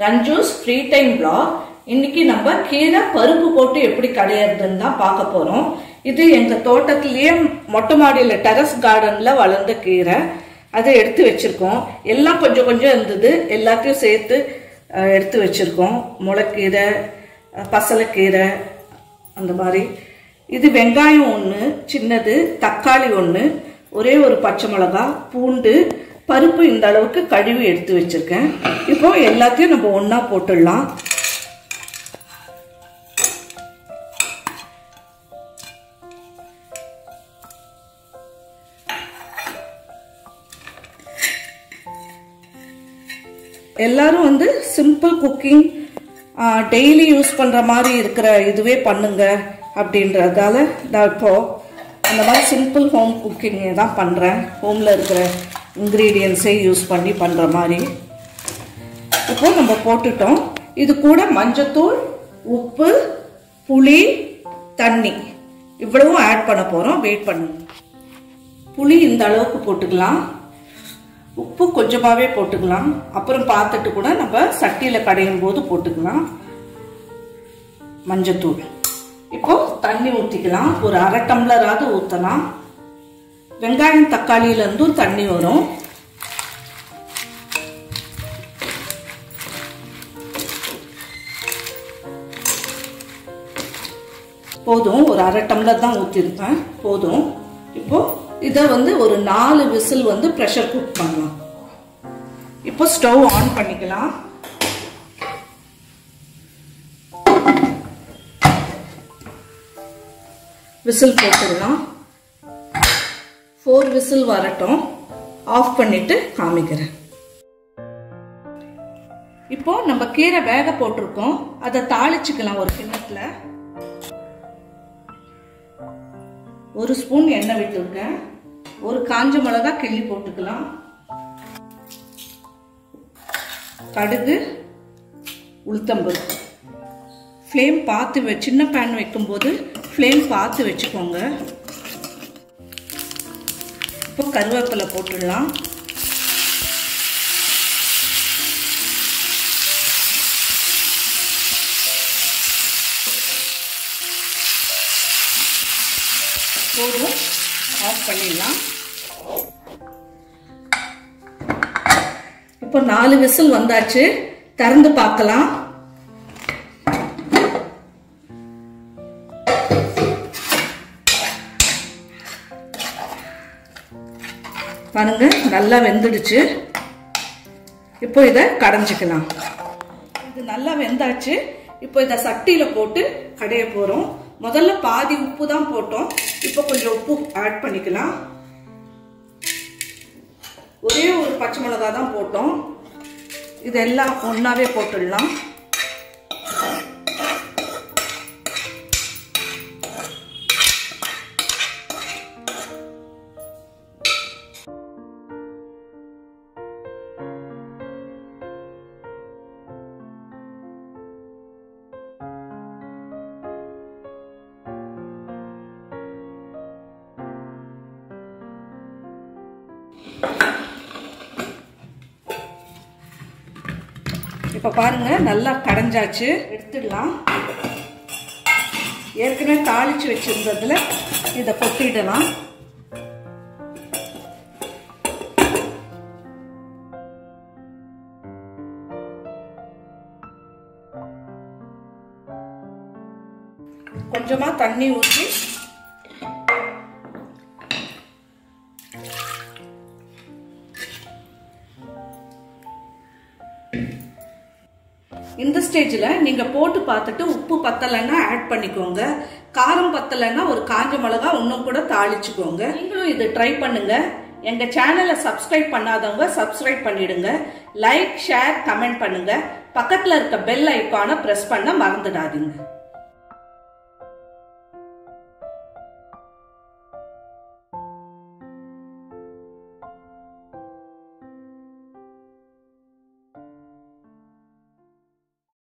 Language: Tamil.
ரஞ்சூஸ் ஃப்ரீ டைம் பிளாக் இன்னைக்கு நம்ம கீரை பருப்பு போட்டு எப்படி கடையிறதுன்னு தான் பார்க்க போறோம் இது எங்க தோட்டத்திலேயே மொட்டை மாடியில் டெரஸ் கார்டன்ல வளர்ந்த கீரை அதை எடுத்து வச்சிருக்கோம் எல்லாம் கொஞ்சம் கொஞ்சம் இருந்தது எல்லாத்தையும் சேர்த்து அஹ், எடுத்து வச்சிருக்கோம் முளைக்கீரை அஹ், பசலைக்கீரை அந்த மாதிரி இது வெங்காயம் ஒன்று சின்னது தக்காளி ஒன்று ஒரே ஒரு பச்சை மிளகா பூண்டு பருப்பு இந்த அளவுக்கு கழுவி எடுத்து வச்சிருக்கேன் இப்போ எல்லாத்தையும் நம்ம ஒன்றா போட்டுடலாம் எல்லாரும் வந்து சிம்பிள் குக்கிங் டெய்லி யூஸ் பண்ணுற மாதிரி இருக்கிற இதுவே பண்ணுங்க அப்படின்றதால நான் இப்போ அந்த மாதிரி சிம்பிள் ஹோம் குக்கிங் தான் பண்ணுறேன் ஹோமில் இருக்கிற இன்க்ரீடியன்ஸே யூஸ் பண்ணி பண்ணுற மாதிரி இப்போ நம்ம போட்டுட்டோம் இது கூட மஞ்சத்தூள் உப்பு புளி தண்ணி இவ்வளவும் ஆட் பண்ண போகிறோம் வெயிட் பண்ணுங்க புளி இந்த அளவுக்கு போட்டுக்கலாம் உப்பு கொஞ்சமாகவே போட்டுக்கலாம் அப்புறம் பார்த்துட்டு கூட நம்ம சட்டியில் கடையும் போது போட்டுக்கலாம் மஞ்சத்தூள் இப்போ தண்ணி ஊற்றிக்கலாம் ஒரு அரை டம்ளராவது ஊற்றலாம் வெங்காயம் தக்காளியிலேருந்தும் தண்ணி வரும் போதும் ஒரு அரை டம்ளர் தான் ஊற்றிருப்பேன் போதும் இப்போ இதை வந்து ஒரு நாலு விசில் வந்து ப்ரெஷர் குக் பண்ணலாம் இப்போ ஸ்டவ் ஆன் பண்ணிக்கலாம் விசில் போட்டுடலாம் ஃபோர் விசில் வரட்டும் ஆஃப் பண்ணிட்டு காமிக்கிறேன் இப்போ நம்ம கீரை வேக போட்டிருக்கோம் அதை தாளிச்சுக்கலாம் ஒரு கிண்ணத்துல ஒரு ஸ்பூன் எண்ணெய் விட்டுருக்கேன் ஒரு காஞ்ச மிளகா கிள்ளி போட்டுக்கலாம் கடுகு உளுத்தம்பருப்பு ஃப்ளேம் பார்த்து வெ சின்ன பேன் வைக்கும்போது ஃப்ளேம் பார்த்து வச்சுக்கோங்க இப்போ கருவேப்பிலை போட்டுடலாம் போதும் ஆஃப் பண்ணிடலாம் இப்போ நாலு விசில் வந்தாச்சு திறந்து பார்க்கலாம் பாருங்க நல்லா வெந்துடுச்சு இப்போ இதை கடைஞ்சிக்கலாம் இது நல்லா வெந்தாச்சு இப்போ இதை சட்டியில போட்டு கடைய போறோம் முதல்ல பாதி உப்பு தான் போட்டோம் இப்போ கொஞ்சம் உப்பு ஆட் பண்ணிக்கலாம் ஒரே ஒரு பச்சை மிளகா தான் போட்டோம் இதெல்லாம் ஒன்றாவே போட்டுடலாம் இப்போ பாருங்க நல்லா கடைஞ்சாச்சு எடுத்துடலாம் ஏற்கனவே தாளிச்சு வச்சிருந்ததுல இதை கொட்டிடலாம் கொஞ்சமா தண்ணி ஊற்றி இந்த ஸ்டேஜில் நீங்கள் போட்டு பார்த்துட்டு உப்பு பத்தலைன்னா ஆட் பண்ணிக்கோங்க காரம் பத்தலைன்னா ஒரு காஞ்ச மிளகா இன்னும் கூட தாளிச்சுக்கோங்க நீங்களும் இது ட்ரை பண்ணுங்க எங்க சேனலை சப்ஸ்கிரைப் பண்ணாதவங்க சப்ஸ்கிரைப் பண்ணிடுங்க லைக் ஷேர் கமெண்ட் பண்ணுங்க பக்கத்தில் இருக்க பெல் ஐக்கானை ப்ரெஸ் பண்ண மறந்துடாதீங்க